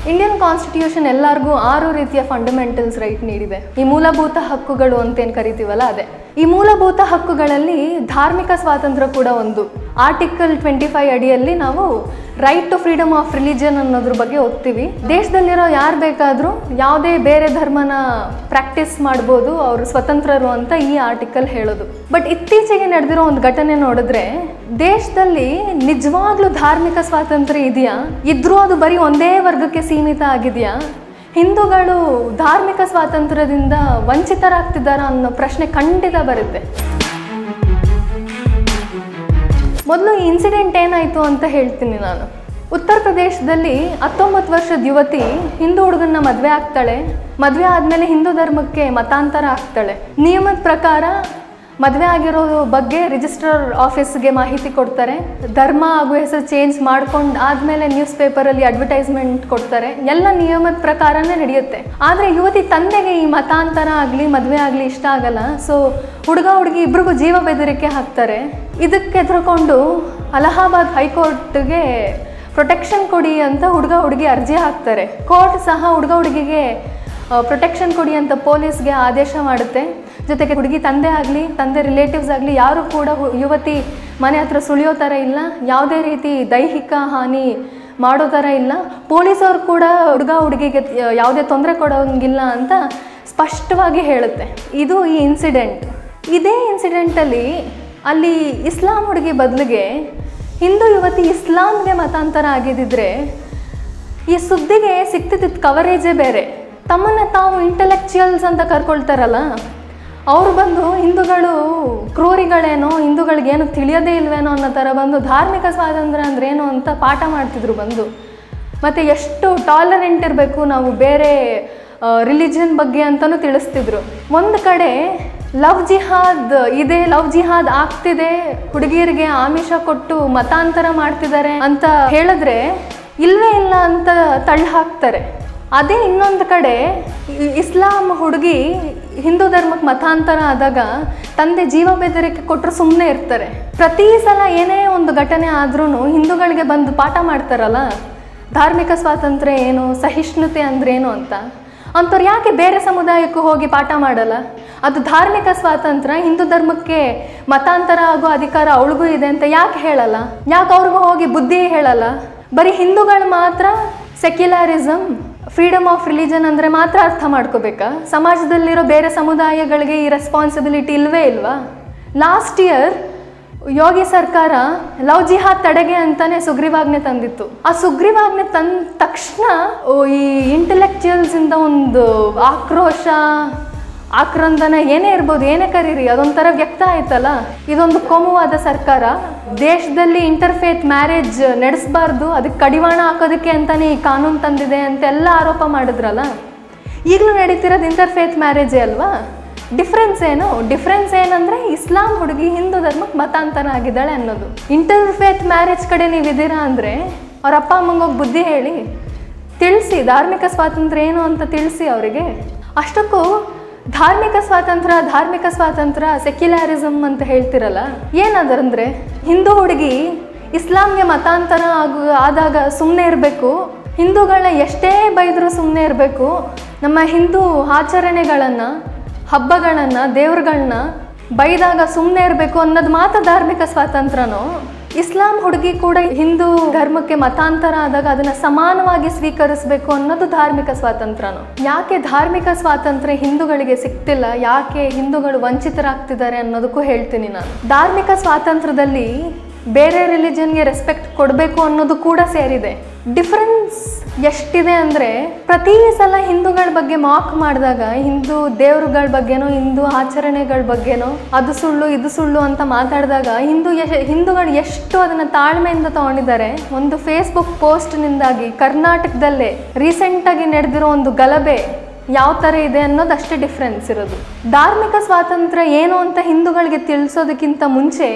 Indian constitution ಎಲ್ಲರಿಗೂ ಆರು ರೀತಿಯ ಫಂಡಮೆಂಟಲ್ಸ್ ರೈಟ್ ನೀಡಿದೆ ಈ ಮೂಲಭೂತ ಹಕ್ಕುಗಳು ಅಂತೇನು ಕರಿತೀವಲ್ಲ ಅದೇ ಈ ಮೂಲಭೂತ ಹಕ್ಕುಗಳಲ್ಲಿ ಧಾರ್ಮಿಕ ಸ್ವಾತಂತ್ರ್ಯ ಕೂಡ ಒಂದು ಆರ್ಟಿಕಲ್ ಟ್ವೆಂಟಿ ಫೈವ್ ಅಡಿಯಲ್ಲಿ ನಾವು right to freedom of religion ಅನ್ನೋದ್ರ ಬಗ್ಗೆ ಓದ್ತೀವಿ ದೇಶದಲ್ಲಿರೋ ಯಾರು ಬೇಕಾದರೂ ಯಾವುದೇ ಬೇರೆ ಧರ್ಮನ ಪ್ರಾಕ್ಟೀಸ್ ಮಾಡ್ಬೋದು ಅವರು ಸ್ವತಂತ್ರರು ಅಂತ ಈ ಆರ್ಟಿಕಲ್ ಹೇಳೋದು ಬಟ್ ಇತ್ತೀಚೆಗೆ ನಡೆದಿರೋ ಒಂದು ಘಟನೆ ನೋಡಿದ್ರೆ ದೇಶದಲ್ಲಿ ನಿಜವಾಗ್ಲೂ ಧಾರ್ಮಿಕ ಸ್ವಾತಂತ್ರ್ಯ ಇದೆಯಾ ಇದ್ರೂ ಅದು ಬರೀ ಒಂದೇ ವರ್ಗಕ್ಕೆ ಸೀಮಿತ ಆಗಿದೆಯಾ ಹಿಂದೂಗಳು ಧಾರ್ಮಿಕ ಸ್ವಾತಂತ್ರ್ಯದಿಂದ ವಂಚಿತರಾಗ್ತಿದ್ದಾರಾ ಅನ್ನೋ ಪ್ರಶ್ನೆ ಖಂಡಿತ ಬರುತ್ತೆ ಮೊದಲು ಈ ಇನ್ಸಿಡೆಂಟ್ ಏನಾಯಿತು ಅಂತ ಹೇಳ್ತೀನಿ ನಾನು ಉತ್ತರ ಪ್ರದೇಶದಲ್ಲಿ ಹತ್ತೊಂಬತ್ತು ವರ್ಷದ ಯುವತಿ ಹಿಂದೂ ಹುಡುಗನ್ನ ಮದುವೆ ಆಗ್ತಾಳೆ ಮದುವೆ ಆದಮೇಲೆ ಹಿಂದೂ ಧರ್ಮಕ್ಕೆ ಮತಾಂತರ ಆಗ್ತಾಳೆ ನಿಯಮದ ಪ್ರಕಾರ ಮದುವೆ ಆಗಿರೋ ಬಗ್ಗೆ ರಿಜಿಸ್ಟರ್ ಆಫೀಸ್ಗೆ ಮಾಹಿತಿ ಕೊಡ್ತಾರೆ ಧರ್ಮ ಹಾಗೂ ಹೆಸರು ಚೇಂಜ್ ಮಾಡ್ಕೊಂಡು ಆದಮೇಲೆ ನ್ಯೂಸ್ ಪೇಪರಲ್ಲಿ ಅಡ್ವರ್ಟೈಸ್ಮೆಂಟ್ ಕೊಡ್ತಾರೆ ಎಲ್ಲ ನಿಯಮದ ಪ್ರಕಾರನೇ ನಡೆಯುತ್ತೆ ಆದರೆ ಯುವತಿ ತಂದೆಗೆ ಈ ಮತಾಂತರ ಆಗಲಿ ಮದುವೆ ಆಗಲಿ ಇಷ್ಟ ಆಗಲ್ಲ ಸೊ ಹುಡುಗ ಹುಡುಗಿ ಇಬ್ರಿಗೂ ಜೀವ ಬೆದರಿಕೆ ಹಾಕ್ತಾರೆ ಇದಕ್ಕೆ ಎದುರುಕೊಂಡು ಅಲಹಾಬಾದ್ ಹೈಕೋರ್ಟ್ಗೆ ಪ್ರೊಟೆಕ್ಷನ್ ಕೊಡಿ ಅಂತ ಹುಡುಗ ಹುಡುಗಿ ಅರ್ಜಿ ಹಾಕ್ತಾರೆ ಕೋರ್ಟ್ ಸಹ ಹುಡುಗ ಹುಡುಗಿಗೆ ಪ್ರೊಟೆಕ್ಷನ್ ಕೊಡಿ ಅಂತ ಪೊಲೀಸ್ಗೆ ಆದೇಶ ಮಾಡುತ್ತೆ ಜೊತೆಗೆ ಹುಡುಗಿ ತಂದೆ ಆಗಲಿ ತಂದೆ ರಿಲೇಟಿವ್ಸ್ ಆಗಲಿ ಯಾರು ಕೂಡ ಹು- ಯುವತಿ ಮನೆ ಹತ್ರ ಸುಳಿಯೋ ಥರ ಇಲ್ಲ ಯಾವುದೇ ರೀತಿ ದೈಹಿಕ ಹಾನಿ ಮಾಡೋ ಥರ ಇಲ್ಲ ಪೊಲೀಸವ್ರು ಕೂಡ ಹುಡುಗ ಹುಡುಗಿಗೆ ಯಾವುದೇ ತೊಂದರೆ ಕೊಡೋಂಗಿಲ್ಲ ಅಂತ ಸ್ಪಷ್ಟವಾಗಿ ಹೇಳುತ್ತೆ ಇದು ಈ ಇನ್ಸಿಡೆಂಟ್ ಇದೇ ಇನ್ಸಿಡೆಂಟಲ್ಲಿ ಅಲ್ಲಿ ಇಸ್ಲಾಂ ಹುಡುಗಿ ಬದಲಿಗೆ ಹಿಂದೂ ಯುವತಿ ಇಸ್ಲಾಂಗೆ ಮತಾಂತರ ಆಗಿದ್ದಿದ್ರೆ ಈ ಸುದ್ದಿಗೆ ಸಿಗ್ತಿದ್ದ ಕವರೇಜೇ ಬೇರೆ ತಮ್ಮನ್ನು ತಾವು ಇಂಟೆಲೆಕ್ಚುಯಲ್ಸ್ ಅಂತ ಕರ್ಕೊಳ್ತಾರಲ್ಲ ಅವರು ಬಂದು ಹಿಂದೂಗಳು ಕ್ರೂರಿಗಳೇನೋ ಹಿಂದೂಗಳಿಗೇನು ತಿಳಿಯೋದೇ ಇಲ್ವೇನೋ ಅನ್ನೋ ಥರ ಬಂದು ಧಾರ್ಮಿಕ ಸ್ವಾತಂತ್ರ್ಯ ಅಂದ್ರೇನು ಅಂತ ಪಾಠ ಮಾಡ್ತಿದ್ರು ಬಂದು ಮತ್ತು ಎಷ್ಟು ಟಾಲರೆಂಟ್ ಇರಬೇಕು ನಾವು ಬೇರೆ ರಿಲಿಜನ್ ಬಗ್ಗೆ ಅಂತಲೂ ತಿಳಿಸ್ತಿದ್ರು ಒಂದು ಕಡೆ ಲವ್ ಜಿಹಾದ್ ಇದೆ ಲವ್ ಜಿಹಾದ್ ಆಗ್ತಿದೆ ಹುಡುಗಿಯರಿಗೆ ಆಮಿಷ ಕೊಟ್ಟು ಮತಾಂತರ ಮಾಡ್ತಿದ್ದಾರೆ ಅಂತ ಹೇಳಿದ್ರೆ ಇಲ್ವೇ ಇಲ್ಲ ಅಂತ ತಳ್ಳಿ ಹಾಕ್ತಾರೆ ಅದೇ ಇನ್ನೊಂದು ಕಡೆ ಇ- ಇಸ್ಲಾಂ ಹುಡುಗಿ ಹಿಂದೂ ಧರ್ಮಕ್ಕೆ ಮತಾಂತರ ಆದಾಗ ತಂದೆ ಜೀವ ಬೆದರಿಕೆ ಕೊಟ್ಟರು ಸುಮ್ಮನೆ ಇರ್ತಾರೆ ಪ್ರತಿ ಸಲ ಏನೇ ಒಂದು ಘಟನೆ ಆದ್ರೂ ಹಿಂದೂಗಳಿಗೆ ಬಂದು ಪಾಠ ಮಾಡ್ತಾರಲ್ಲ ಧಾರ್ಮಿಕ ಸ್ವಾತಂತ್ರ್ಯ ಏನು ಸಹಿಷ್ಣುತೆ ಅಂದ್ರೇನು ಅಂತ ಅಂಥವ್ರು ಯಾಕೆ ಬೇರೆ ಸಮುದಾಯಕ್ಕೂ ಹೋಗಿ ಪಾಠ ಮಾಡಲ್ಲ ಅದು ಧಾರ್ಮಿಕ ಸ್ವಾತಂತ್ರ್ಯ ಹಿಂದೂ ಧರ್ಮಕ್ಕೆ ಮತಾಂತರ ಆಗೋ ಅಧಿಕಾರ ಅವಳಿಗೂ ಇದೆ ಅಂತ ಯಾಕೆ ಹೇಳಲ್ಲ ಯಾಕೆ ಅವ್ರಿಗೂ ಹೋಗಿ ಬುದ್ಧಿ ಹೇಳಲ್ಲ ಬರೀ ಹಿಂದೂಗಳು ಮಾತ್ರ ಸೆಕ್ಯುಲರಿಸಮ್ ಫ್ರೀಡಮ್ ಆಫ್ ರಿಲಿಜನ್ ಅಂದರೆ ಮಾತ್ರ ಅರ್ಥ ಮಾಡ್ಕೋಬೇಕಾ ಸಮಾಜದಲ್ಲಿರೋ ಬೇರೆ ಸಮುದಾಯಗಳಿಗೆ ಈ ರೆಸ್ಪಾನ್ಸಿಬಿಲಿಟಿ ಇಲ್ವೇ ಇಲ್ವಾ ಲಾಸ್ಟ್ ಇಯರ್ ಯೋಗಿ ಸರ್ಕಾರ ಲವ್ ಜಿಹಾದ್ ತಡೆಗೆ ಅಂತಾನೆ ಸುಗ್ರೀವಾಜ್ಞೆ ತಂದಿತ್ತು ಆ ಸುಗ್ರೀವಾಜ್ಞೆ ತಂದ ತಕ್ಷಣ ಓ, ಈ ಇಂಟೆಲೆಕ್ಚುಯಲ್ಸ್ ಇಂದ ಒಂದು ಆಕ್ರೋಶ ಆಕ್ರಂದನ ಏನೇ ಇರ್ಬೋದು ಏನೇ ಕರೀರಿ ಅದೊಂಥರ ವ್ಯಕ್ತ ಆಯ್ತಲ್ಲ ಇದೊಂದು ಕೋಮುವಾದ ಸರ್ಕಾರ ದೇಶದಲ್ಲಿ ಇಂಟರ್ಫೇತ್ ಮ್ಯಾರೇಜ್ ನಡೆಸಬಾರ್ದು ಅದಕ್ಕೆ ಕಡಿವಾಣ ಹಾಕೋದಕ್ಕೆ ಅಂತಾನೆ ಈ ಕಾನೂನು ತಂದಿದೆ ಅಂತೆಲ್ಲ ಆರೋಪ ಮಾಡಿದ್ರಲ್ಲ ಈಗಲೂ ನಡೀತಿರೋದು ಇಂಟರ್ಫೇತ್ ಮ್ಯಾರೇಜೇ ಅಲ್ವಾ ಡಿಫ್ರೆನ್ಸ್ ಏನು ಡಿಫ್ರೆನ್ಸ್ ಏನಂದ್ರೆ ಇಸ್ಲಾಂ ಹುಡುಗಿ ಹಿಂದೂ ಧರ್ಮಕ್ಕೆ ಮತಾಂತರ ಆಗಿದ್ದಾಳೆ ಅನ್ನೋದು ಇಂಟರ್ಫೇತ್ ಮ್ಯಾರೇಜ್ ಕಡೆ ನೀವಿದ್ದೀರಾ ಅಂದರೆ ಅವ್ರ ಅಪ್ಪ ಅಮ್ಮಂಗೆ ಹೋಗಿ ಬುದ್ಧಿ ಹೇಳಿ ತಿಳಿಸಿ ಧಾರ್ಮಿಕ ಸ್ವಾತಂತ್ರ್ಯ ಏನು ಅಂತ ತಿಳಿಸಿ ಅವರಿಗೆ ಅಷ್ಟಕ್ಕೂ ಧಾರ್ಮಿಕ ಸ್ವಾತಂತ್ರ್ಯ ಧಾರ್ಮಿಕ ಸ್ವಾತಂತ್ರ್ಯ ಸೆಕ್ಯುಲಾರಿಸಮ್ ಅಂತ ಹೇಳ್ತಿರಲ್ಲ ಏನದಂದ್ರೆ ಹಿಂದೂ ಹುಡುಗಿ ಇಸ್ಲಾಂಗೆ ಮತಾಂತರ ಆಗು ಆದಾಗ ಸುಮ್ಮನೆ ಇರಬೇಕು ಹಿಂದೂಗಳನ್ನ ಎಷ್ಟೇ ಬೈದರೂ ಸುಮ್ಮನೆ ಇರಬೇಕು ನಮ್ಮ ಹಿಂದೂ ಆಚರಣೆಗಳನ್ನು ಹಬ್ಬಗಳನ್ನು ದೇವ್ರುಗಳನ್ನ ಬೈದಾಗ ಸುಮ್ಮನೆ ಇರಬೇಕು ಅನ್ನೋದು ಮಾತ್ರ ಧಾರ್ಮಿಕ ಸ್ವಾತಂತ್ರ್ಯನೋ ಇಸ್ಲಾಂ ಹುಡುಗಿ ಕೂಡ ಹಿಂದೂ ಧರ್ಮಕ್ಕೆ ಮತಾಂತರ ಆದಾಗ ಅದನ್ನ ಸಮಾನವಾಗಿ ಸ್ವೀಕರಿಸಬೇಕು ಅನ್ನೋದು ಧಾರ್ಮಿಕ ಸ್ವಾತಂತ್ರ್ಯನೋ ಯಾಕೆ ಧಾರ್ಮಿಕ ಸ್ವಾತಂತ್ರ್ಯ ಹಿಂದೂಗಳಿಗೆ ಸಿಗ್ತಿಲ್ಲ ಯಾಕೆ ಹಿಂದೂಗಳು ವಂಚಿತರಾಗ್ತಿದ್ದಾರೆ ಅನ್ನೋದಕ್ಕೂ ಹೇಳ್ತೀನಿ ನಾನು ಧಾರ್ಮಿಕ ಸ್ವಾತಂತ್ರ್ಯದಲ್ಲಿ ಬೇರೆ ರಿಲಿಜನ್ಗೆ ರೆಸ್ಪೆಕ್ಟ್ ಕೊಡಬೇಕು ಅನ್ನೋದು ಕೂಡ ಸೇರಿದೆ ಡಿಫರೆನ್ಸ್ ಎಷ್ಟಿದೆ ಅಂದರೆ ಪ್ರತಿ ಸಲ ಹಿಂದೂಗಳ ಬಗ್ಗೆ ಮಾಕ್ ಮಾಡಿದಾಗ ಹಿಂದೂ ದೇವ್ರುಗಳ ಬಗ್ಗೆನೋ ಹಿಂದೂ ಆಚರಣೆಗಳ ಬಗ್ಗೆನೋ ಅದು ಸುಳ್ಳು ಇದು ಸುಳ್ಳು ಅಂತ ಮಾತಾಡಿದಾಗ ಹಿಂದೂ ಎ ಹಿಂದೂಗಳು ಎಷ್ಟು ಅದನ್ನು ತಾಳ್ಮೆಯಿಂದ ತಗೊಂಡಿದ್ದಾರೆ ಒಂದು ಫೇಸ್ಬುಕ್ ಪೋಸ್ಟ್ನಿಂದಾಗಿ ಕರ್ನಾಟಕದಲ್ಲೇ ರೀಸೆಂಟಾಗಿ ನಡೆದಿರೋ ಒಂದು ಗಲಭೆ ಯಾವ ಥರ ಇದೆ ಅನ್ನೋದು ಅಷ್ಟೇ ಡಿಫ್ರೆನ್ಸ್ ಇರೋದು ಧಾರ್ಮಿಕ ಸ್ವಾತಂತ್ರ್ಯ ಏನು ಅಂತ ಹಿಂದೂಗಳಿಗೆ ತಿಳಿಸೋದಕ್ಕಿಂತ ಮುಂಚೆ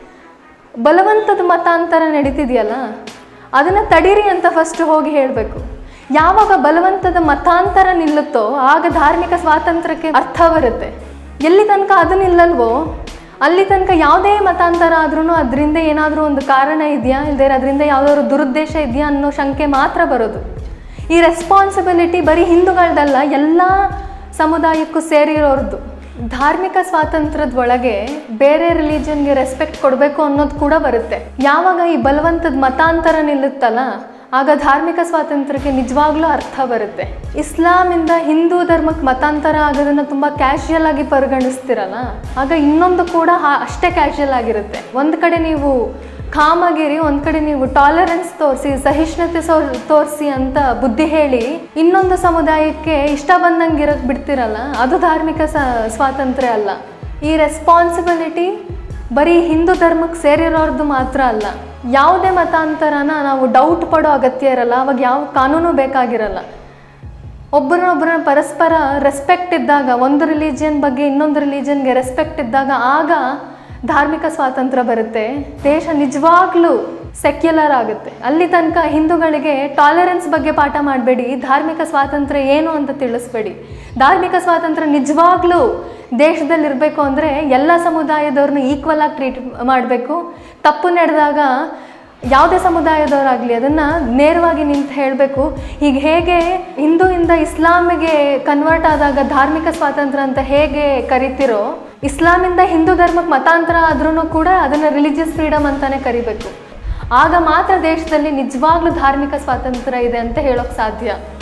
ಬಲವಂತದ ಮತಾಂತರ ನಡೀತಿದೆಯಲ್ಲ ಅದನ್ನು ತಡೀರಿ ಅಂತ ಫಸ್ಟ್ ಹೋಗಿ ಹೇಳಬೇಕು ಯಾವಾಗ ಬಲವಂತದ ಮತಾಂತರ ನಿಲ್ಲುತ್ತೋ ಆಗ ಧಾರ್ಮಿಕ ಸ್ವಾತಂತ್ರ್ಯಕ್ಕೆ ಅರ್ಥ ಬರುತ್ತೆ ಎಲ್ಲಿ ತನಕ ಅದು ನಿಲ್ಲಲ್ವೋ ಅಲ್ಲಿ ತನಕ ಯಾವುದೇ ಮತಾಂತರ ಆದ್ರೂ ಅದರಿಂದ ಏನಾದರೂ ಒಂದು ಕಾರಣ ಇದೆಯಾ ಇಲ್ಲದೇ ಅದರಿಂದ ಯಾವುದಾದ್ರು ದುರುದ್ದೇಶ ಇದೆಯಾ ಅನ್ನೋ ಶಂಕೆ ಮಾತ್ರ ಬರೋದು ಈ ರೆಸ್ಪಾನ್ಸಿಬಿಲಿಟಿ ಬರೀ ಹಿಂದೂಗಳದಲ್ಲ ಎಲ್ಲ ಸಮುದಾಯಕ್ಕೂ ಸೇರಿರೋರ್ದು ಧಾರ್ಮಿಕ ಸ್ವಾತಂತ್ರ್ಯದ ಒಳಗೆ ಬೇರೆ ರಿಲಿಜನ್ಗೆ ರೆಸ್ಪೆಕ್ಟ್ ಕೊಡಬೇಕು ಅನ್ನೋದು ಕೂಡ ಬರುತ್ತೆ ಯಾವಾಗ ಈ ಬಲವಂತದ ಮತಾಂತರ ನಿಲ್ಲುತ್ತಲ್ಲ ಆಗ ಧಾರ್ಮಿಕ ಸ್ವಾತಂತ್ರ್ಯಕ್ಕೆ ನಿಜವಾಗ್ಲೂ ಅರ್ಥ ಬರುತ್ತೆ ಇಸ್ಲಾಮಿಂದ ಹಿಂದೂ ಧರ್ಮಕ್ಕೆ ಮತಾಂತರ ಆಗೋದನ್ನ ತುಂಬ ಕ್ಯಾಶುಯಲ್ ಆಗಿ ಪರಿಗಣಿಸ್ತಿರಲ್ಲ ಆಗ ಇನ್ನೊಂದು ಕೂಡ ಹಾ- ಅಷ್ಟೇ ಕ್ಯಾಶುಯಲ್ ಆಗಿರುತ್ತೆ ಒಂದು ಕಡೆ ನೀವು ಕಾಮಗಿರಿ ಒಂದು ಕಡೆ ನೀವು ಟಾಲರೆನ್ಸ್ ತೋರಿಸಿ ಸಹಿಷ್ಣುತೆ ತೋರಿಸಿ ಅಂತ ಬುದ್ಧಿ ಹೇಳಿ ಇನ್ನೊಂದು ಸಮುದಾಯಕ್ಕೆ ಇಷ್ಟ ಬಂದಂಗೆ ಇರೋಕ್ಕೆ ಬಿಡ್ತಿರಲ್ಲ ಅದು ಧಾರ್ಮಿಕ ಸ- ಸ್ವಾತಂತ್ರ್ಯ ಅಲ್ಲ ಈ ರೆಸ್ಪಾನ್ಸಿಬಿಲಿಟಿ ಬರೀ ಹಿಂದೂ ಧರ್ಮಕ್ಕೆ ಸೇರಿರೋರ್ದು ಮಾತ್ರ ಅಲ್ಲ ಯಾವುದೇ ಮತಾಂತರನ ನಾವು ಡೌಟ್ ಪಡೋ ಅಗತ್ಯ ಇರಲ್ಲ ಅವಾಗ ಯಾವ ಕಾನೂನು ಬೇಕಾಗಿರಲ್ಲ ಒಬ್ಬರನ್ನೊಬ್ಬರನ್ನ ಪರಸ್ಪರ ರೆಸ್ಪೆಕ್ಟ್ ಇದ್ದಾಗ ಒಂದು ರಿಲಿಜಿಯನ್ ಬಗ್ಗೆ ಇನ್ನೊಂದು ರಿಲಿಜಿಯನ್ಗೆ ರೆಸ್ಪೆಕ್ಟ್ ಇದ್ದಾಗ ಆಗ ಧಾರ್ಮಿಕ ಸ್ವಾತಂತ್ರ್ಯ ಬರುತ್ತೆ ದೇಶ ನಿಜವಾಗ್ಲೂ ಸೆಕ್ಯುಲರ್ ಆಗುತ್ತೆ ಅಲ್ಲಿ ತನಕ ಹಿಂದೂಗಳಿಗೆ ಟಾಲರೆನ್ಸ್ ಬಗ್ಗೆ ಪಾಠ ಮಾಡಬೇಡಿ ಧಾರ್ಮಿಕ ಸ್ವಾತಂತ್ರ್ಯ ಏನು ಅಂತ ತಿಳಿಸ್ಬೇಡಿ ಧಾರ್ಮಿಕ ಸ್ವಾತಂತ್ರ್ಯ ನಿಜವಾಗ್ಲೂ ದೇಶದಲ್ಲಿ ಇರಬೇಕು ಅಂದರೆ ಎಲ್ಲ ಸಮುದಾಯದವ್ರನ್ನ ಈಕ್ವಲ್ ಆಗಿ ಟ್ರೀಟ್ ಮಾಡಬೇಕು ತಪ್ಪು ನಡೆದಾಗ ಯಾವುದೇ ಸಮುದಾಯದವರಾಗಲಿ ಅದನ್ನು ನೇರವಾಗಿ ನಿಂತು ಹೇಳಬೇಕು ಈಗ ಹೇಗೆ ಹಿಂದೂಯಿಂದ ಇಸ್ಲಾಮಿಗೆ ಕನ್ವರ್ಟ್ ಆದಾಗ ಧಾರ್ಮಿಕ ಸ್ವಾತಂತ್ರ್ಯ ಅಂತ ಹೇಗೆ ಕರಿತಿರೋ ಇಸ್ಲಾಮಿಂದ ಹಿಂದೂ ಧರ್ಮಕ್ಕೆ ಮತಾಂತರ ಆದ್ರೂ ಕೂಡ ಅದನ್ನು ರಿಲಿಜಿಯಸ್ ಫ್ರೀಡಮ್ ಅಂತಾನೆ ಕರಿಬೇಕು ಆಗ ಮಾತ್ರ ದೇಶದಲ್ಲಿ ನಿಜವಾಗ್ಲೂ ಧಾರ್ಮಿಕ ಸ್ವಾತಂತ್ರ್ಯ ಇದೆ ಅಂತ ಹೇಳೋಕ್ಕೆ ಸಾಧ್ಯ